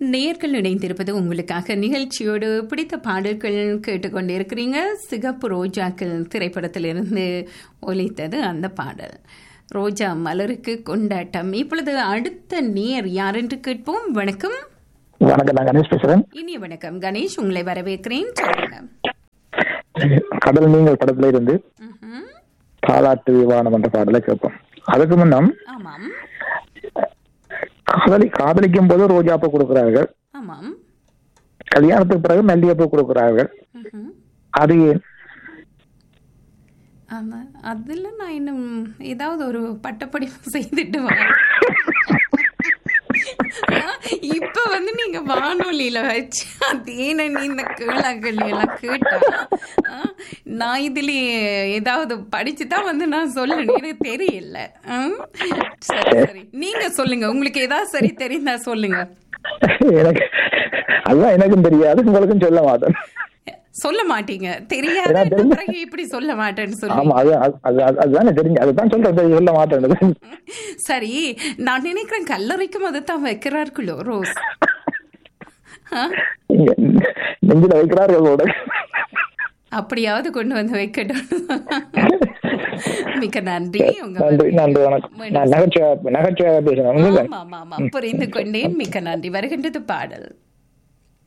நேர்கள் இணைந்திருப்பது உங்களுக்காக நிகழ்ச்சியோடு பிடித்த பாடல்கள் கேட்டுக்கொண்டிருக்கிறீங்க சிகப்பு ரோஜாக்கள் திரைப்படத்திலிருந்து ஒலித்தது அந்த பாடல் ரோஜா மலருக்கு கொண்டாட்டம் இப்பொழுது அடுத்த நேர் யார் என்று கேட்போம் வணக்கம் வணக்கம் நான் கணேஷ் பேசுறேன் இனிய வணக்கம் கணேஷ் உங்களை வரவேற்கிறேன் சொல்லுங்க கடல் நீங்கள் படத்துல இருந்து ம்ஹும். தாலாட்டு விவானம் என்ற பாடலை கேட்போம் அதுக்கு முன்னம் ஆமாம் காதலி காதலிக்கும் போது ரோஜாப்பூ கொடுக்கிறார்கள் ஆமாம் கல்யாணத்துக்கு பிறகு மல்லிகைப்பூ கொடுக்கிறார்கள் ம்ஹும். அது ஏன் ஆமா அதுல நான் இன்னும் ஏதாவது ஒரு பட்டப்படிப்பு செய்துட்டு வரேன் இப்ப வந்து நீங்க வானொலியில வச்சு அதே நான் இந்த கேளாக்கள் எல்லாம் கேட்டா ஆ, நான் இதுல ஏதாவது படிச்சு தான் வந்து நான் சொல்லணும் எனக்கு தெரியல ஆ? சரி சரி நீங்க சொல்லுங்க உங்களுக்கு ஏதாவது சரி தெரிந்தா சொல்லுங்க எனக்கு அதுதான் எனக்கும் தெரியாது உங்களுக்கும் சொல்ல மாட்டேன் சொல்ல மாட்டீங்க தெரியாத ஏன்னா தெரிஞ்ச- பிறகு இப்படி சொல்ல மாட்டேன்னு சொல்லி ஆமா அது அது- அது- அது- அதுதானே தெரிஞ்சு அதுதான் சொல்றேன் சரி, சொல்ல மாட்டேன் சரி நான் நினைக்கிறேன் கல்லறைக்கும் அதுதான் வைக்கிறார்களோ ரோஸ் ஆ? இங்க நெஞ்சில வைக்கிறார்கள் கூட அப்படியாவது கொண்டு வந்து வைக்கட்டும் மிக்க நன்றி உங்க நன்றி நன்றி வணக்கம் நான் நகைச்சுவை நகைச்சுவையாக பேசுறேன் ஆமா ஆமா ஆமா புரிந்து கொண்டேன் மிக்க நன்றி வருகின்றது பாடல்